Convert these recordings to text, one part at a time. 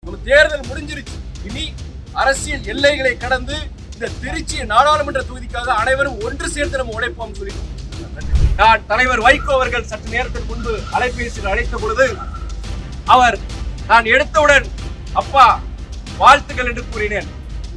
நம்ம தேர்தல் முடிஞ்சிருச்சு இனி அரசியல் எல்லைகளை கடந்து இந்த திருச்சி நாடாளுமன்ற தொகுதிக்காக அனைவரும் ஒன்று சேர்ந்து நம்ம உழைப்போம் சொல்லி நான் தலைவர் வைகோ அவர்கள் சற்று நேரத்துக்கு முன்பு அலைபேசியில் அழைத்த பொழுது அவர் நான் எடுத்தவுடன் அப்பா வாழ்த்துக்கள் என்று கூறினேன்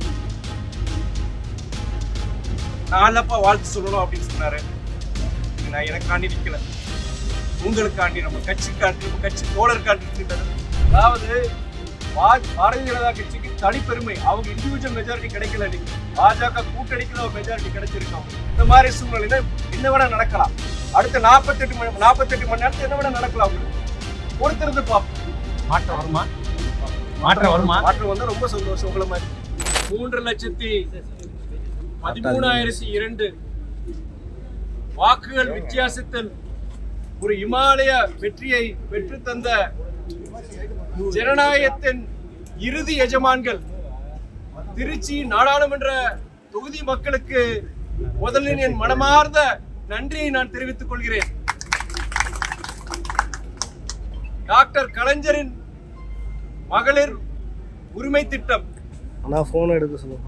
நான் அப்பா வாழ்த்து சொல்லணும் அப்படின்னு சொன்னாரு இது நான் எனக்காண்டி நிக்கல உங்களுக்காண்டி நம்ம கட்சிக்காண்டி நம்ம கட்சி தோழருக்காண்டி இருக்கின்றது அதாவது பா- பாரதிய ஜனதா கட்சிக்கு தனிப்பெருமை அவங்க இண்டிவிஜுவல் மெஜாரிட்டி கிடைக்கல இன்னைக்கு பாஜக கூட்டணிக்குள்ள ஒரு மெஜாரிட்டி கிடைச்சிருக்கு அவங்களுக்கு. இந்த மாதிரி சூழ்நிலையில என்ன வேணா நடக்கலாம் அடுத்த நாற்பத்தெட்டு மணி நாற்பத்தெட்டு மணி நேரத்துல என்ன வேணா நடக்கலாம் அவங்களுக்கு பொறுத்திருந்து பார்ப்போம் மாற்றம் வருமா மாற்றம் வருமா மாற்றம் வந்தா ரொம்ப சந்தோஷம் உங்களை மாதிரி மூன்று லட்சத்தி பதிமூணாயிரத்தி இரண்டு வாக்குகள் வித்தியாசத்தில் ஒரு இமாலய வெற்றியை பெற்று தந்த ஜனநாயகத்தின் இறுதி எஜமான்கள் திருச்சி நாடாளுமன்ற தொகுதி மக்களுக்கு முதலில் என் மனமார்ந்த நன்றியை நான் தெரிவித்துக் கொள்கிறேன் டாக்டர் கலைஞரின் மகளிர் உரிமை திட்டம் அண்ணா ஃபோன் எடுக்க சொல்லுங்க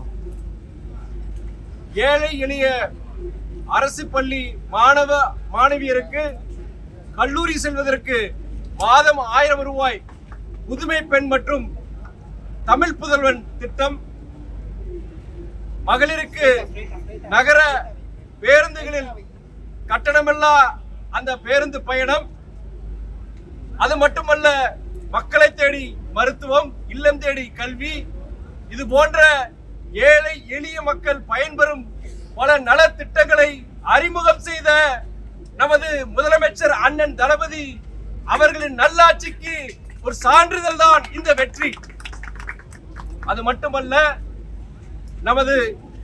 ஏழை எளிய அரசு பள்ளி மாணவ மாணவியருக்கு கல்லூரி செல்வதற்கு மாதம் ஆயிரம் ரூபாய் புதுமை பெண் மற்றும் தமிழ் புதல்வன் திட்டம் மகளிருக்கு நகர பேருந்துகளில் கட்டணமில்லா அந்த பேருந்து பயணம் அது மட்டுமல்ல மக்களை தேடி மருத்துவம் இல்லம் தேடி கல்வி இது போன்ற ஏழை எளிய மக்கள் பயன்பெறும் பல நலத்திட்டங்களை அறிமுகம் செய்த நமது முதலமைச்சர் அண்ணன் தளபதி அவர்களின் நல்லாட்சிக்கு ஒரு சான்றிதழ் தான் இந்த வெற்றி அது மட்டுமல்ல நமது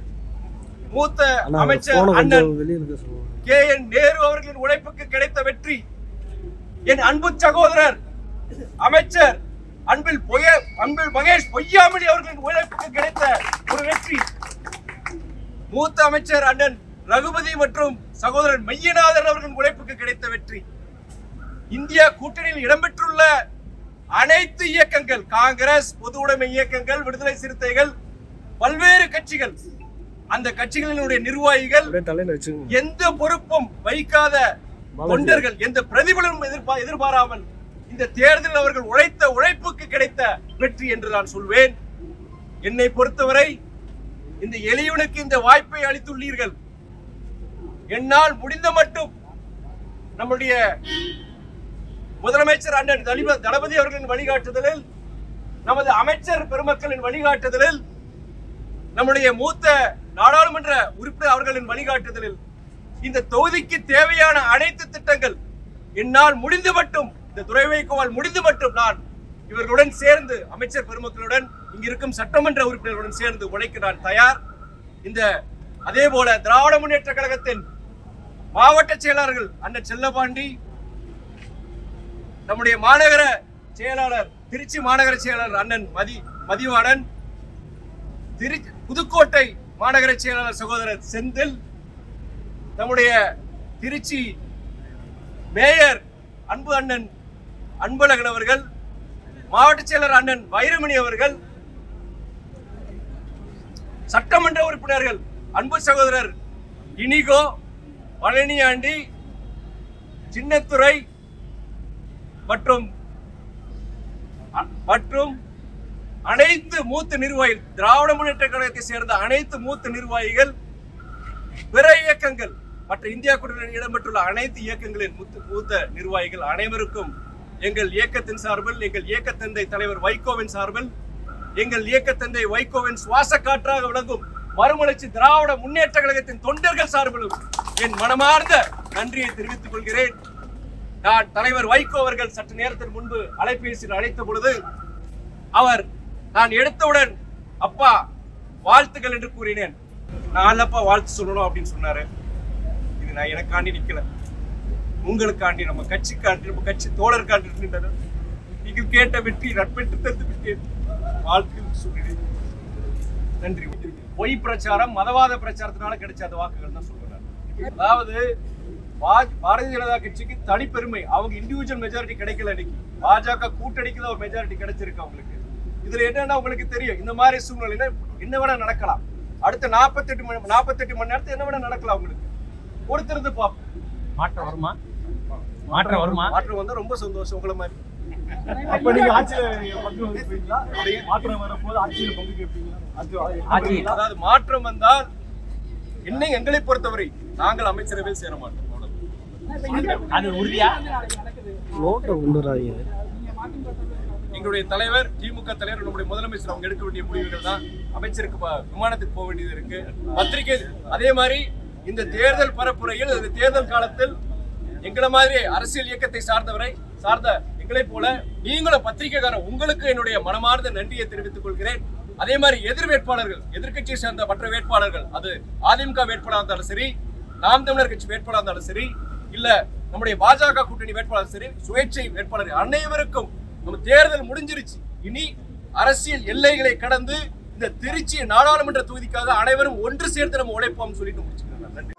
மூத்த அண்ணா அமைச்சர் ஃபோனை அண்ணன் கொஞ்சம் வெளியே இருக்க சொல்லுங்க கே என் நேரு அவர்களின் உழைப்புக்கு கிடைத்த வெற்றி என் அன்பு சகோதரர் அமைச்சர் அன்பில் பொய அன்பில் மகேஷ் பொய்யாமொழி அவர்களின் உழைப்புக்கு கிடைத்த ஒரு வெற்றி மூத்த அமைச்சர் அண்ணன் ரகுபதி மற்றும் சகோதரர் மையநாதன் அவர்களின் உழைப்புக்கு கிடைத்த வெற்றி இந்தியா கூட்டணியில் இடம்பெற்றுள்ள அனைத்து இயக்கங்கள் காங்கிரஸ் பொது உடைமை இயக்கங்கள் விடுதலை சிறுத்தைகள் பல்வேறு கட்சிகள் அந்த கட்சிகளினுடைய நிர்வாகிகள் அப்படியே தலையில வச்சுக்கோங்க எந்த பொறுப்பும் வைக்காத தொண்டர்கள் எந்த பிரதிபலனும் எதிர்பா- எதிர்பாராமல் இந்த தேர்தலில் அவர்கள் உழைத்த உழைப்புக்கு கிடைத்த வெற்றி என்று நான் சொல்வேன் என்னை பொறுத்தவரை இந்த எளியவனுக்கு இந்த வாய்ப்பை அளித்துள்ளீர்கள் என்னால் முடிந்த மட்டும் நம்முடைய முதலமைச்சர் அண்ணன் தலிப- தளபதி அவர்களின் வழிகாட்டுதலில் நமது அமைச்சர் பெருமக்களின் வழிகாட்டுதலில் நம்முடைய மூத்த நாடாளுமன்ற உறுப்பினர் அவர்களின் வழிகாட்டுதலில் இந்த தொகுதிக்கு தேவையான அனைத்து திட்டங்கள் என்னால் முடிந்து மட்டும் இந்த துறை வைக்கோவால் முடிந்து மட்டும் நான் இவர்களுடன் சேர்ந்து அமைச்சர் பெருமக்களுடன் இங்க இருக்கும் சட்டமன்ற உறுப்பினர்களுடன் சேர்ந்து உழைக்க நான் தயார் இந்த அதே போல திராவிட முன்னேற்ற கழகத்தின் மாவட்ட செயலாளர்கள் அண்ணன் செல்லபாண்டி நம்முடைய மாநகர செயலாளர் திருச்சி மாநகர செயலாளர் அண்ணன் மதி மதிவாணன் திரு புதுக்கோட்டை மாநகர செயலாளர் சகோதரர் செந்தில் நம்முடைய திருச்சி மேயர் அன்பு அண்ணன் அன்பழகன் அவர்கள் மாவட்ட செயலர் அண்ணன் வைரமணி அவர்கள் சட்டமன்ற உறுப்பினர்கள் அன்பு சகோதரர் இனிகோ பழனியாண்டி சின்னத்துறை மற்றும் அ- மற்றும் அனைத்து மூத்த நிர்வாகிகள் திராவிட முன்னேற்ற கழகத்தை சேர்ந்த அனைத்து மூத்த நிர்வாகிகள் பிற இயக்கங்கள் மற்ற இந்தியா கூட்டணியில் இடம்பெற்றுள்ள அனைத்து இயக்கங்களின் மூத்த மூத்த நிர்வாகிகள் அனைவருக்கும் எங்கள் இயக்கத்தின் சார்பில் எங்கள் இயக்கத்தந்தை தலைவர் வைகோவின் சார்பில் எங்கள் இயக்கத்தந்தை வைகோவின் சுவாச காற்றாக விளங்கும் மறுமலர்ச்சி திராவிட முன்னேற்ற கழகத்தின் தொண்டர்கள் சார்பிலும் என் மனமார்ந்த நன்றியை தெரிவித்துக் கொள்கிறேன் நான் தலைவர் வைகோ அவர்கள் சற்று நேரத்திற்கு முன்பு அலைபேசியில் அழைத்த பொழுது அவர் நான் எடுத்தவுடன் அப்பா வாழ்த்துக்கள் என்று கூறினேன் நான் அப்பா வாழ்த்து சொல்லணும் அப்படின்னு சொன்னாரு இது நான் எனக்காண்டி நிக்கல உங்களுக்காண்டி நம்ம கட்சிக்காண்டி நம்ம கட்சி தோழருக்காண்டி இருக்கின்றனர் நீங்கள் கேட்ட வெற்றி நட்பெற்று தந்து விட்டேன் வாழ்த்துக்கள் சொல்கிறேன் நன்றி பொய் பிரச்சாரம் மதவாத பிரச்சாரத்தினால கிடைச்ச அந்த வாக்குகள் தான் சொல்றேன் அதாவது பா- பாரதிய ஜனதா கட்சிக்கு தனிப்பெருமை அவங்க இண்டிவிஜுவல் மெஜாரிட்டி கிடைக்கல இன்னைக்கு பாஜக கூட்டணிக்கு தான் ஒரு மெஜாரிட்டி கிடைச்சிருக்கு அவங்களுக்கு இதுல என்னன்னா உங்களுக்கு தெரியும் இந்த மாதிரி சூழ்நிலையில என்ன வேணா நடக்கலாம் அடுத்த நாற்பத்தெட்டு மணி நாற்பத்தெட்டு மணி நேரத்துல என்ன வேணா நடக்கலாம் உங்களுக்கு பொறுத்திருந்து பார்ப்போம் மாற்றம் வருமா மாற்றம் வருமா மாற்றம் வந்தா ரொம்ப சந்தோஷம் உங்களை மாதிரி அப்ப நீங்க ஆட்சியில பங்கு வகிப்பீங்களா மாற்றம் வரும்போது ஆட்சியில பங்கு கேட்பீங்களா ஆட்சி ஆட்சி அதாவது மாற்றம் வந்தால் என்னை எங்களை பொறுத்தவரை நாங்கள் அமைச்சரவையில் சேர மாட்டோம் அவ்வளவுதான். அது உறுதியா நோட்டை கொண்டு வராங்க எங்களுடைய தலைவர் திமுக தலைவர் நம்முடைய முதலமைச்சர் அவங்க எடுக்க வேண்டிய முடிவுகள் தான் அமைச்சருக்கு ப- விமானத்துக்கு போக வேண்டியது இருக்கு பத்திரிகை அதே மாதிரி இந்த தேர்தல் பரப்புரையில் இந்த தேர்தல் காலத்தில் எங்களை மாதிரி அரசியல் இயக்கத்தை சார்ந்தவரை சார்ந்த எங்களை போல நீங்களும் பத்திரிகைக்காரர் உங்களுக்கு என்னுடைய மனமார்ந்த நன்றியை தெரிவித்துக் கொள்கிறேன் அதே மாதிரி எதிர் வேட்பாளர்கள் எதிர்க்கட்சியை சேர்ந்த மற்ற வேட்பாளர்கள் அது அதிமுக வேட்பாளராக இருந்தாலும் சரி நாம் தமிழர் கட்சி வேட்பாளராக இருந்தாலும் சரி இல்ல நம்முடைய பாஜக கூட்டணி வேட்பாளர் சரி சுயேட்சை வேட்பாளர் அனைவருக்கும் நம்ம தேர்தல் முடிஞ்சிருச்சு இனி அரசியல் எல்லைகளை கடந்து இந்த திருச்சி நாடாளுமன்ற தொகுதிக்காக அனைவரும் ஒன்று சேர்த்து நம்ம உழைப்போம் சொல்லிட்டு முடிச்சுக்கலாம் நன்றி